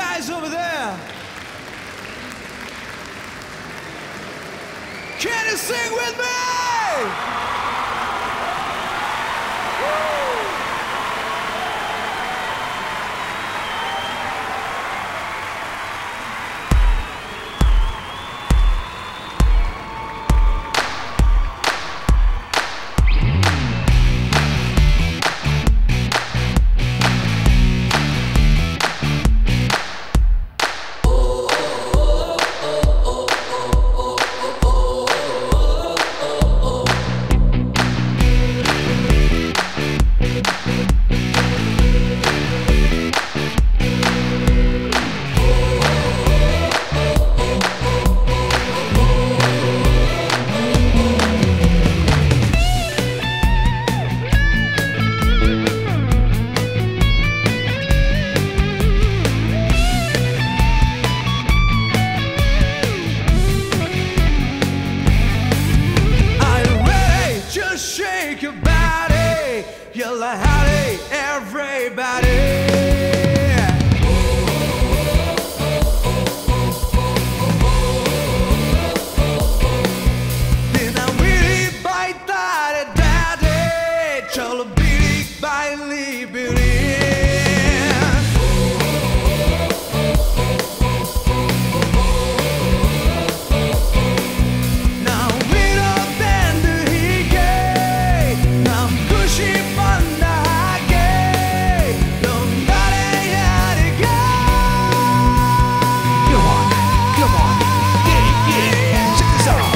guys over there. Can you sing with me? Are you ready? Just shake your body. You're like howdy, everybody. Dinamiti baitare dade, cholo birik baili birik. Now we don't bend the hige. Now cushy panda hage. Nobody had it Come on, come on. Yeah, yeah. Check this out.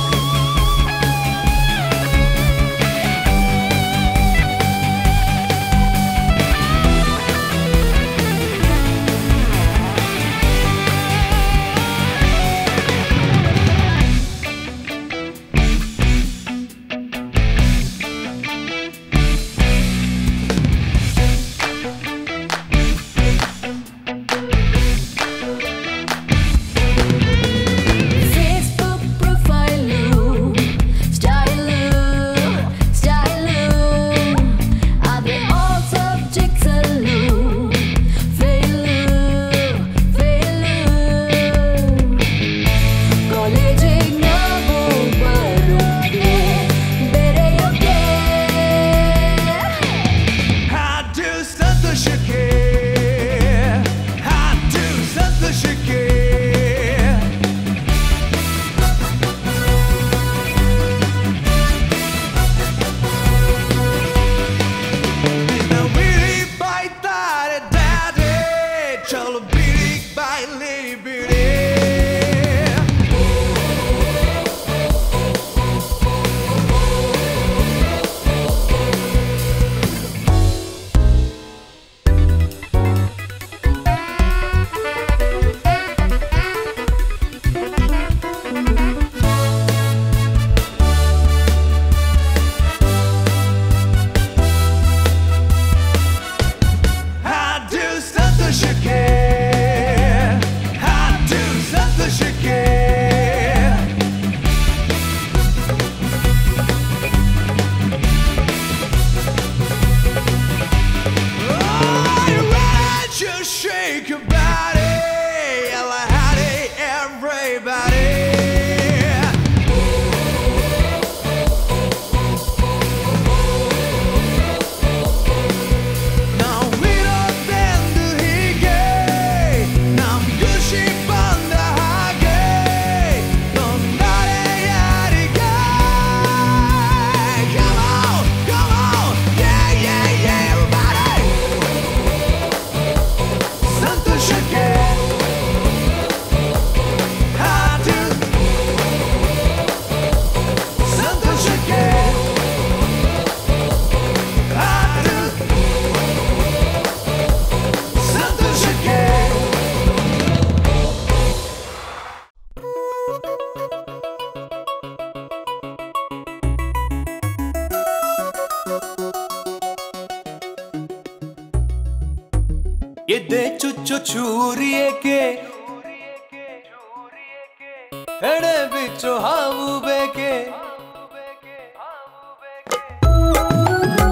Facebook profile style style ಅದೇ all subjects ಅಲ್ಲೂ fail fail ಕಾಲೇಜಿಗೆ ನಾವು ಬರೋಕೆ ಬೆರೆಯೋಕೆ How do ಸಂತೋಷಕ್ಕೆ How do ಸಂತೋಷಕ್ಕೆ Dinamiti baitare dade, cholo birik baili birik. How do ಸಂತೋಷಕ್ಕೆ How do ಸಂತೋಷಕ್ಕೆ Oh, you ready to shake your body Yalla howdy everybody Now we don't bend the hige. Now Gucci panda hage. Nobody had it Come on, come on, yeah, yeah, yeah, everybody. ಸಂತೋಷಕ್ಕೆ ಹಾಡು ಸಂತೋಷಕ್ಕೆ ಹಾಡು ಸಂತೋಷಕ್ಕೆ ಎದೆ ಚುಚ್ಚು ಚೂರಿಯೇಕೆ ಎಡೆ ಬಿಚ್ಚು ಹಾವು ಬೇಕೆ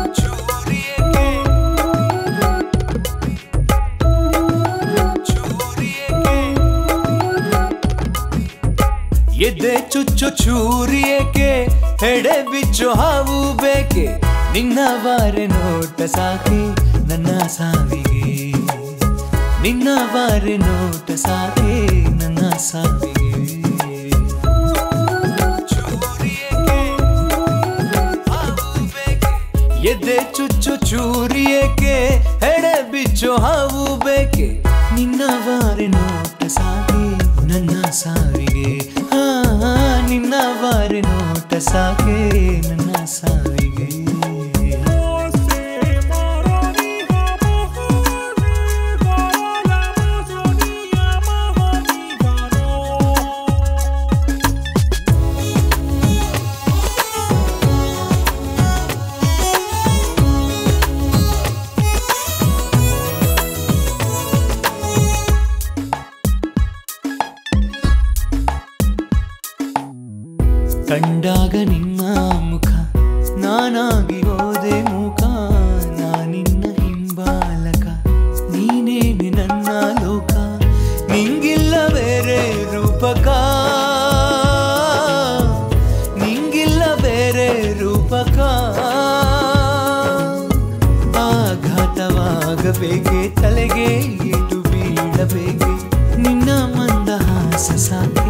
ಚೂರಿಯೇಕೆ ಚೂರಿಯೇಕೆ ಚುಚ್ಚು ಚೂರಿಯೇಕೆ ಹೆಡೆ ಬಿಚ್ಚು ಹಾವು ಬೇಕೆ ನಿನ್ನ ಬಾರೆ ನೋಟ ಸಾಕೆ ನನ್ನ ಸಾವಿಗೆ ನಿನ್ನ ಬಾರೆ ನೋಟ ಸಾಕೆ ನನ್ನ ಸಾವಿಗೆ ಚೂರಿಯೇಕೆ ಹಾವು ಬೇಕೆ ಎದೆ ಚುಚ್ಚು ಚೂರಿಯೇಕೆ ಹೆಡೆ ಬಿಚ್ಚು ಹಾವು ಬೇಕೆ ನಿನ್ನ ಬಾರೆ ನೋಟ ಸಾಕೆ ನನ್ನ ಸಾವಿಗೆ ಆ, ನಿನ್ನ ಬಾರೆ ನೋಟ ಸಾಕೆ ನನ್ನ ಸಾವಿಗೆ ಕಂಡಾಗ ನಿನ್ನ ಮುಖ ನಾನಾಗಿ ಹೋದೆ ಮುಖ ನಾನಿನ್ನ ಹಿಂಬಾಲಕ ನೀನೇನೆ ನನ್ನ ಲೋಕ ನಿಂಗಿಲ್ಲ ಬೇರೆ ರೂಪಕ ನಿಂಗಿಲ್ಲ ಬೇರೆ ರೂಪಕ ಆಘಾತವಾಗಬೇಕೆ ತಲೆಗೆ ಏಟು ಬೀಳಬೇಕೆ ನಿನ್ನ ಮಂದಹಾಸ ಸಾಕೆ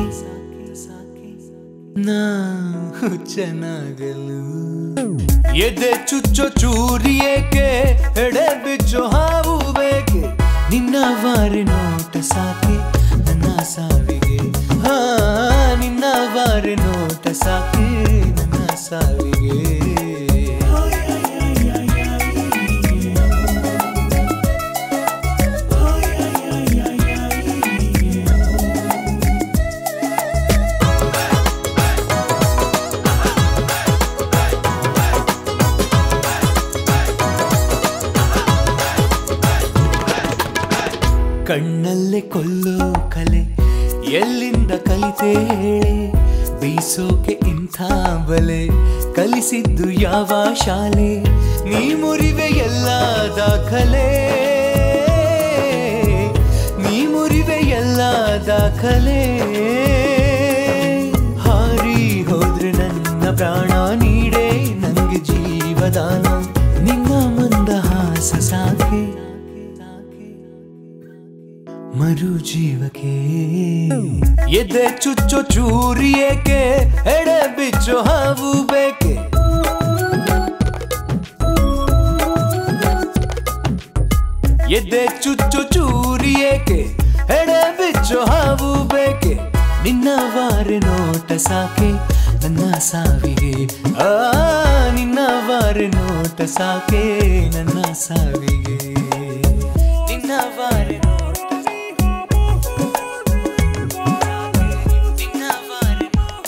ನಾ ಹುಚ್ಚನಾಗಲು ಎದೆ ಚುಚ್ಚೋ ಚೂರಿಯೇಕೆ ಎಡೆ ಬಿಚ್ಚೋ ಹಾವು ಬೇಕೆ ನಿನ್ನ ಬಾರಿ ನೋಟ ಸಾಕೆ ನನ್ನ ಸಾವಿಗೆ ಹಾ ನಿನ್ನ ಬಾರಿ ನೋಟ ಸಾಕೆ ನನ್ನ ಸಾವಿಗೆ ಕಣ್ಣಲ್ಲೇ ಕೊಲ್ಲೋ ಕಲೆ ಎಲ್ಲಿಂದ ಕಲಿತೆ ಹೇಳೆ ಬೀಸೋಕೆ ಇಂಥ ಬಲೆ ಕಲಿಸಿದ್ದು ಯಾವ ಶಾಲೆ ನೀ ಮುರಿವೆ ಎಲ್ಲ ದಾಖಲೆ ನೀ ಮುರಿವೆ ಎಲ್ಲ ದಾಖಲೆ ಹಾರಿ ಹೋದ್ರೆ ನನ್ನ ಪ್ರಾಣ ನೀಡೇ ನಂಗೆ ಜೀವದಾನ ನಿನ್ನ ಮಂದಹಾಸ ಸಾಕೆ ಮರು ಜೀವಕ್ಕೆ ಎದೆ ಚುಚ್ಚೋ ಚೂರಿಯೇಕೆ ಎಡೆ ಬಿಚ್ಚೋ ಹಾವು ಬೇಕೆ ಎದೆ ಚುಚ್ಚು ಚೂರಿಯೇಕೆ ಎಡೆ ಬಿಚ್ಚು ಹಾವು ಬೇಕೆ ನಿನ್ನ ವಾರೆ ನೋಟ ಸಾಕೆ ನನ್ನ ಸಾವಿಗೆ ಆ ನಿನ್ನ ವಾರೆ ನೋಟ ಸಾಕೆ ನನ್ನ ಸಾವಿಗೆ ನಿನ್ನ ವಾರೆ ನೋಟ ನಿನ್ನ ವಾರೆ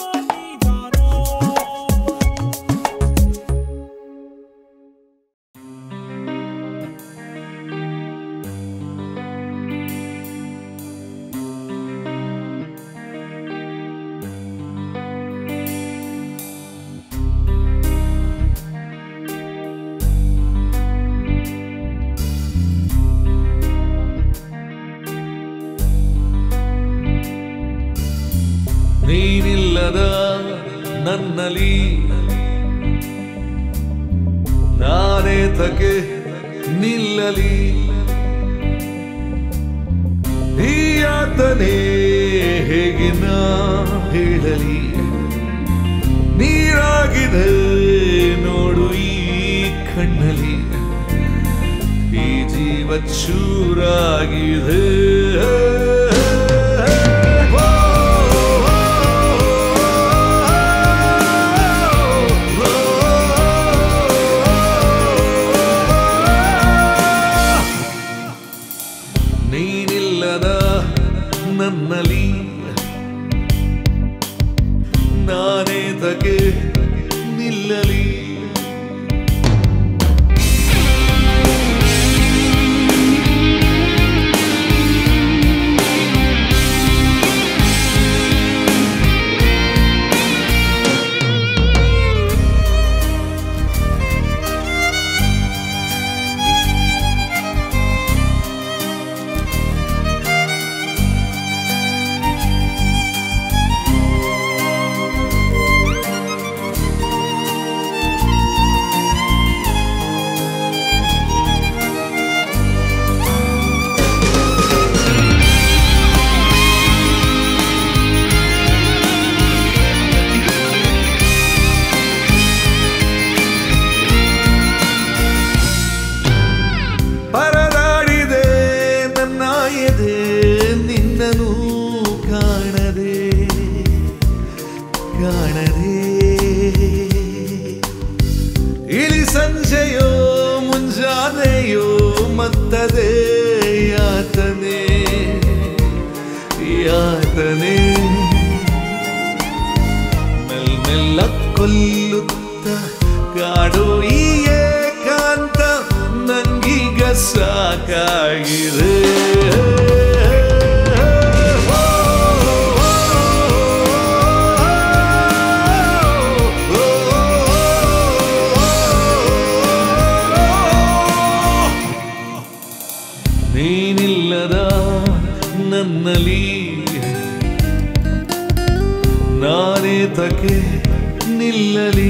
ನೀನಿಲ್ಲದ ನನ್ನಲ್ಲಿ ನಾನೇ ತಕೆ ನಿಲ್ಲಲಿ ಈ ಯಾತನೆ ಹೇಗೆ ನಾ ಹೇಳಲಿ ನೀರಾಗಿದೆ ನೋಡು ಈ ಕಣ್ಣಲ್ಲಿ ಈ ಜೀವ ಚೂರಾಗಿದೆ ನೀನಿಲ್ಲದ ನನ್ನಲ್ಲಿ ನಾನೇ ತಗೆ ನಿಲ್ಲಲಿ ಬಿಸಿಲನು ಕಾಣದೆ ಕಾಣದೆ ಇಳಿ ಸಂಜೆಯೋ ಮುಂಜಾನೆಯೋ ಮತ್ತದೇ ಯಾತನೆ ಯಾತನೆ ಮೆಲ್ಮೆಲ್ಲ ಕೊಲ್ಲುತ್ತ ಕಾಡೋ ಈ ಏಕಾಂತ ನಂಗೀಗ ಸಾಕಾಗಿದೆ ನೀನಿಲ್ಲದ ನನ್ನಲ್ಲಿ ನಾನೇ ತಕೆ ನಿಲ್ಲಲಿ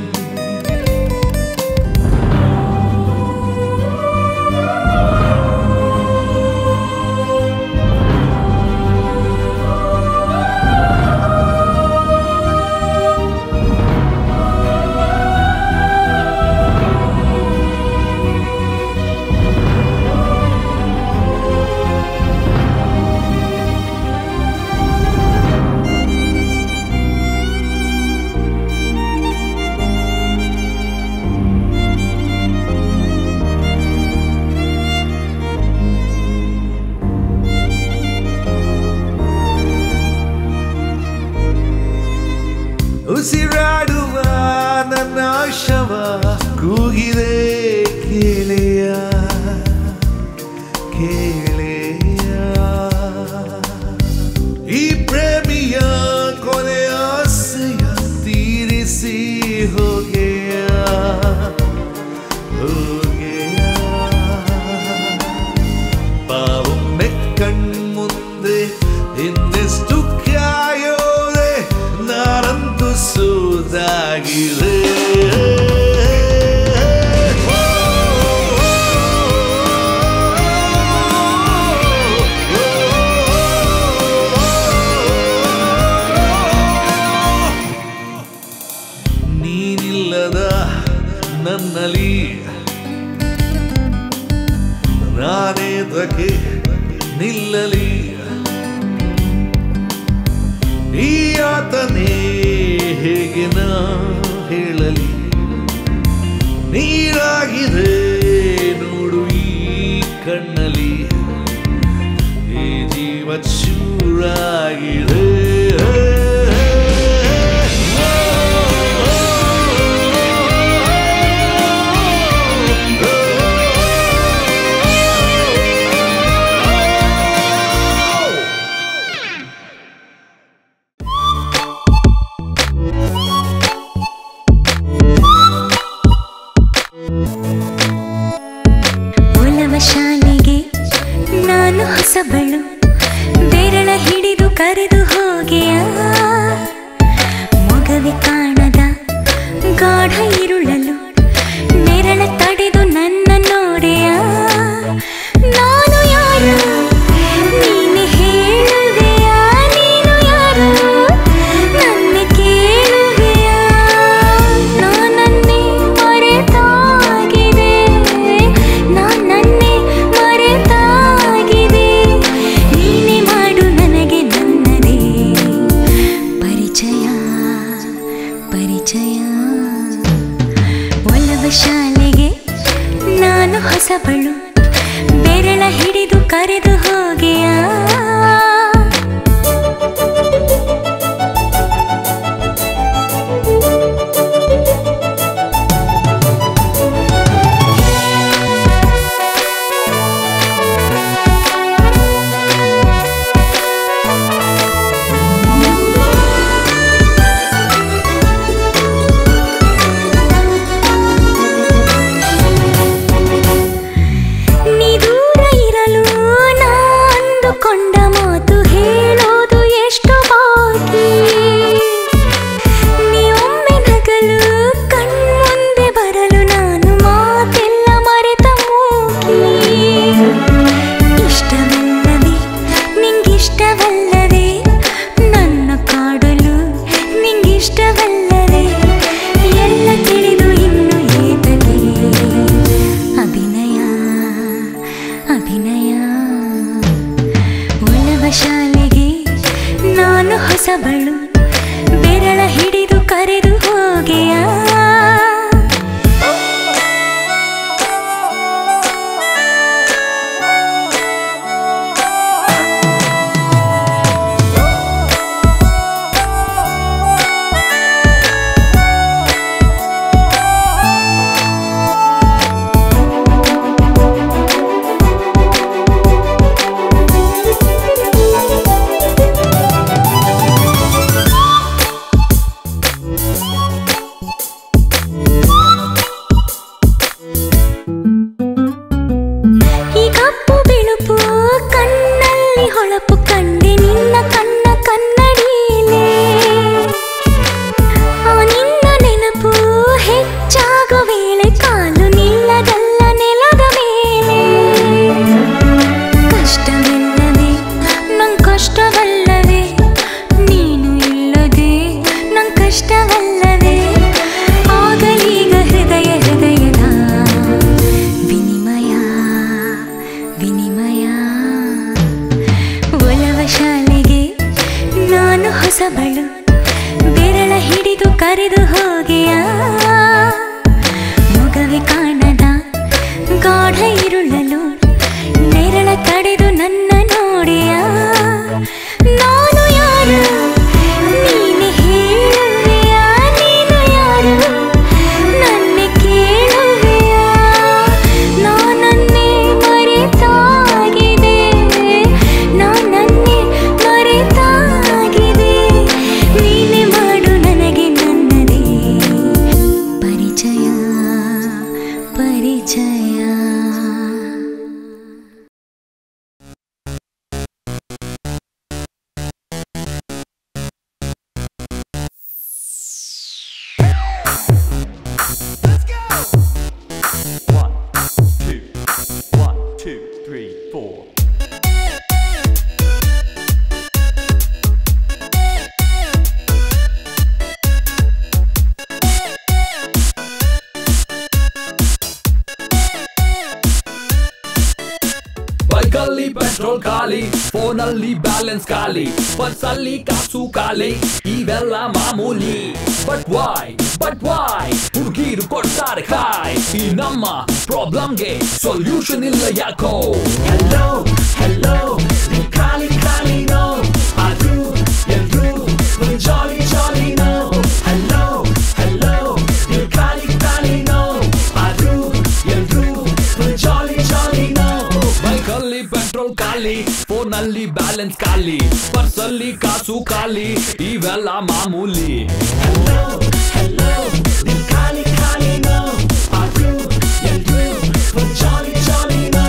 ಉಸಿರಾಡುವ ನನ್ನ ಶವ ಕೂಗಿದೆ ಕೇಳೆಯ ಕೇಳೆಯ ಈ ಪ್ರೇಮಿಯ ಕೊನೆಯ ಆಸೆಯ ತೀರಿಸಿ ಹೋಗೆಯ ಹೋಗೆಯ ಪಾವೊಮ್ಮೆ ಕಣ್ಮುಂದೆ ಇನ್ನೆಷ್ಟು ಕಾಯೋದೆ ನಾನಂತೂ ಸೋದಾಗಿದೆ ನೀನಿಲ್ಲದ ನನ್ನಲ್ಲಿ ನಾನೇ ತಕೆ ನಿಲ್ಲಲಿ ಈ ಆತನೇ ಹೇಗೆ ನಾ ಹೇಳಲಿ ನೀರಾಗಿದೆ ನೋಡು ಈ ಕಣ್ಣಲ್ಲಿ ಈ ಜೀವ ಚೂರಾಗಿದೆ ಒಲವ ಶಾಲೆಗೆ ನಾನು ಹೊಸಬಳು ಬೆರಳ ಹಿಡಿದು ಕರೆದು ಹೋಗೆಯ ಮೊಗವಿ ಕಾಣದ ಗಾಢ ಇರುಳಲು ನೆರಳ ತಡೆದು ನನ್ನ ನೋಡೆಯ ನಾನು ಯಾರು ನೀನು ಹೇಳುವೆಯ ನೀನು ಯಾರು ನನ್ನ ಕೇಳುವೆಯ ನಾನನ್ನೇ ಮರೆತಾಗಿದೆ ನಾನನ್ನೇ ಮರೆತಾಗಿದೆ ನೀನೇ ಮಾಡು ನನಗೆ ನನ್ನದೇ ಪರಿಚಯ ಪರಿಚಯ ಒಲವ ಶಾಲೆಗೆ ನಾನು ಹೊಸಬಳು ಬೆರಳ ಹಿಡಿದು ಕರೆದು ಹೋಗೆಯ ನೀ ದೂರ ಇರಲು ನಾ ಅಂದುಕೊಂಡ ಮಾತು ಹೇಳೋದು ಎಷ್ಟು ಬಾಕಿ ನೀ ಒಮ್ಮೆ ನಗಲು ಕಣ್ಮುಂದೆ ಬರಲು ನಾನು ಮಾತೆಲ್ಲ ಮರೆತ ಮೂಕಿ ಇಷ್ಟವಲ್ಲವೇ ನಿಂಗಿಷ್ಟವಲ್ಲವೇ ನನ್ನ ಕಾಡಲು ನಿಂಗಿಷ್ಟವಲ್ಲವೇ ಎಲ್ಲ ತಿಳಿದು ಇನ್ನು ಏತಗೆ ಅಭಿನಯ ಅಭಿನಯ ಒಲವ ಶಾಲೆ ನಾನು ಹೊಸಬಳು ಬೆರಳ ಹಿಡಿದು ಕರೆದು ಹೋಗೆಯಾ ಈ ಕಪ್ಪು ಬಿಳುಪು ಕಣ್ಣಲ್ಲಿ ಹೊಳಪು ಕಂಡೆ ನಿನ್ನ ಕಣ್ಣ ಕನ್ನಡಿಲೇ ಆ ನಿನ್ನ ನೆನಪು ಹೆಚ್ಚಾಗೋ ವೇಳೆ ಕಾಲು ನಿಲ್ಲದಲ್ಲ ನೆಲದ ಮೇಲೆ ಕಷ್ಟವಿಲ್ಲವೇ ನಂಗ್ ಕಷ್ಟವಲ್ಲವೇ ನೀನು ಇಲ್ಲದೆ ನಂಗ್ ಕಷ್ಟವಲ್ಲವೇ ಆಗಲೀಗ ಹೃದಯ ಹೃದಯದ ವಿನಿಮಯ ವಿನಿಮಯ ಒಲವ ಶಾಲೆಗೆ ನಾನು ಹೊಸಬಳು ಬೆರಳ ಹಿಡಿದು ಕರೆದು ಹೋಗೆಯ ಮುಗವೆ ಕಾಣದ ಗಾಢ ಇರುಳಲು ನೆರಳ ತಡೆದು ನನ್ನ ನೋಡಿಯ ನಾನು ಯಾರು ನೀನೆ ಹೇಳುವೆಯಾ ನೀನು ಯಾರು ನನ್ನ ಕೇಳುವೆಯಾ ನಾನನ್ನೇ ಮರೆತಾಗಿದೆ ನಾನನ್ನೇ ಮರೆತಾಗಿದೆ ನೀನೆ ಮಾಡು ನನಗೆ ನನ್ನದೇ ಪರಿಚಯ ಪರಿಚಯ One, two, one, two, three, four. ಬೈಕಲ್ಲಿ ಪೆಟ್ರೋಲ್ ಖಾಲಿ ಫೋನಲ್ಲಿ ಬ್ಯಾಲೆನ್ಸ್ ಖಾಲಿ ಬಸ್ಸಲ್ಲಿ ಕಾಸು ಖಾಲಿ ಇವೆಲ್ಲ ಮಾಮೂಲಿ ಬಟ್ ವಾಯ್ ಬಟ್ ವಾಯ್ ಹುಡುಗಿರು ಕೊಡ್ತಾರೆ ಖಾಯ್ ಈ ನಮ್ಮ ಪ್ರಾಬ್ಲಮ್ಗೆ ಸೊಲ್ಯೂಷನ್ ಇಲ್ಲ ಯಾಕೋ Hello, hello, ನೀನ್ ಖಾಲಿ ಖಾಲಿ ನೋ ಅದು ಎಲ್ರು ಫುಲ್ ಜಾಲಿ ಜಾಲಿ ನೋ Hello, hello, ನೀನ್ ಖಾಲಿ ಖಾಲಿ ನೋ ಅದು ಎಲ್ರು ಫುಲ್ ಜಾಲಿ ಜಾಲಿ ನೋ ಬೈಕಲ್ಲಿ ಪೆಟ್ರೋಲ್ ಖಾಲಿ ಫೋನಲ್ಲಿ ಬ್ಯಾಲೆನ್ಸ್ ಖಾಲಿ ಪರ್ಸಲ್ಲಿ ಕಾಸು ಖಾಲಿ ಇವೆಲ್ಲ ಮಾಮೂಲಿ Hello, hello, ನೀನ್ ಖಾಲಿ ಖಾಲಿ ನೋ ಅದು ಎಲ್ರು ಫುಲ್ ಜಾಲಿ ಜಾಲಿ ನೋ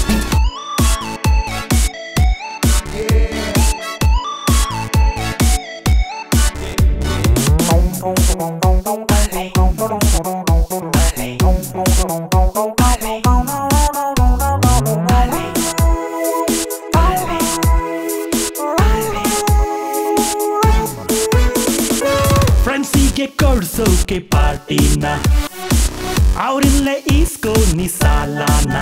ಫ್ರೆಂಡ್ಸಿಗೆ ಕೊಡ್ಸೋಕೆ ಪಾರ್ಟಿನ ಅವರಿಲ್ಲೇ ಈಸ್ಕೋ ನೀ ಸಾಲಾನ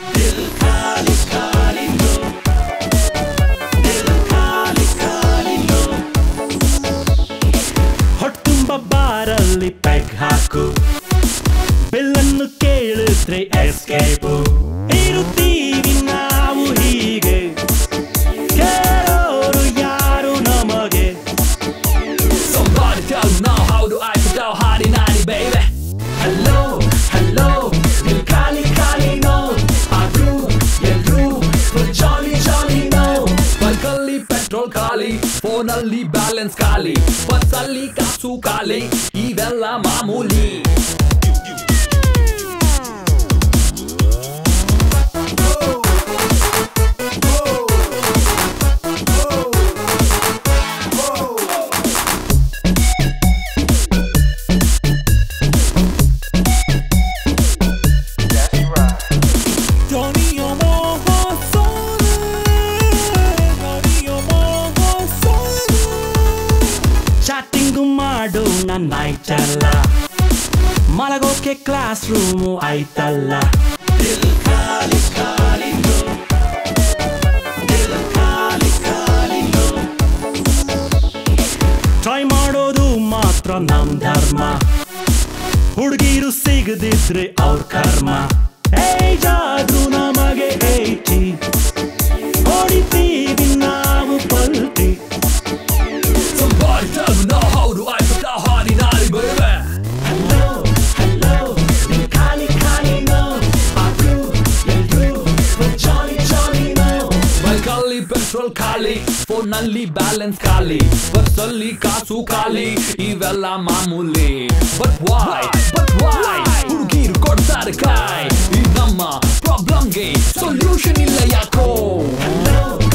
ಹೊಟ್ಟುಂಬ ಬಾರಲ್ಲಿ ಪೆಗ್ ಹಾಕು ಬಿಲ್ಲನ್ನು ಕೇಳಿದ್ರೆ ಎಸ್ಕೇಪು ಇರುತ್ತೀವಿ ನಾವು ಹೀಗೆ ಕೇಳೋರು ಯಾರು ನಮಗೆ Somebody tell me now how do I put out hotty naughty baby Hello, hello, ನೀನ್ ಖಾಲಿ ಖಾಲಿ ನೋ ಅದು ಎಲ್ರು ಫುಲ್ ಜಾಲಿ ಜಾಲಿ ನೋ ಬೈಕಲ್ಲಿ ಪೆಟ್ರೋಲ್ ಖಾಲಿ ಫೋನಲ್ಲಿ ಬ್ಯಾಲೆನ್ಸ್ ಖಾಲಿ ಬಸ್ಸಲ್ಲಿ ಕಾಸು ಖಾಲಿ ಇವೆಲ್ಲ ಮಾಮೂಲಿ ಚಾಟಿಂಗು ಮಾಡು ನನ್ನ ನೈಟಲ್ಲ ಮಲಗೋಕೆ ಕ್ಲಾಸ್ ರೂಮು ಆಯ್ತಲ್ಲ ನಮ್ ಧರ್ಮ ಹುಡುಗಿರು ಸಿಗದಿದ್ರೆ ಅವ್ರ ಕರ್ಮ ಏಜ್ ಆದ್ರೂ ನಮಗೆ ಏಟಿ ಹೊಡಿತೀವಿ ನಾವು ಪಲ್ಟಿ Somebody tell me now how do I put the heart in Ali baby Hello, hello, you ಖಾಲಿ ಖಾಲಿ no ಅದು ಎಲ್ರು jolly jolly no ಬೈಕಲ್ಲಿ ಪೆಟ್ರೋಲ್ ಖಾಲಿ ಫೋನಲ್ಲಿ ಬ್ಯಾಲೆನ್ಸ್ ಖಾಲಿ ಬಸ್ಸಲ್ಲಿ ಕಾಸು ಖಾಲಿ ಇವೆಲ್ಲ ಮಾಮೂಲಿ ಬಟ್ ವಾಯ್ ಬಟ್ ವಾಯ್ ಹುಡುಗಿರು ಕೊಡ್ತಾರೆ ಕಾಯ್ ಈ ನಮ್ಮ ಪ್ರಾಬ್ಲಮ್ಗೆ ಸೊಲ್ಯೂಷನ್ ಇಲ್ಲ ಯಾಕೋ Hello,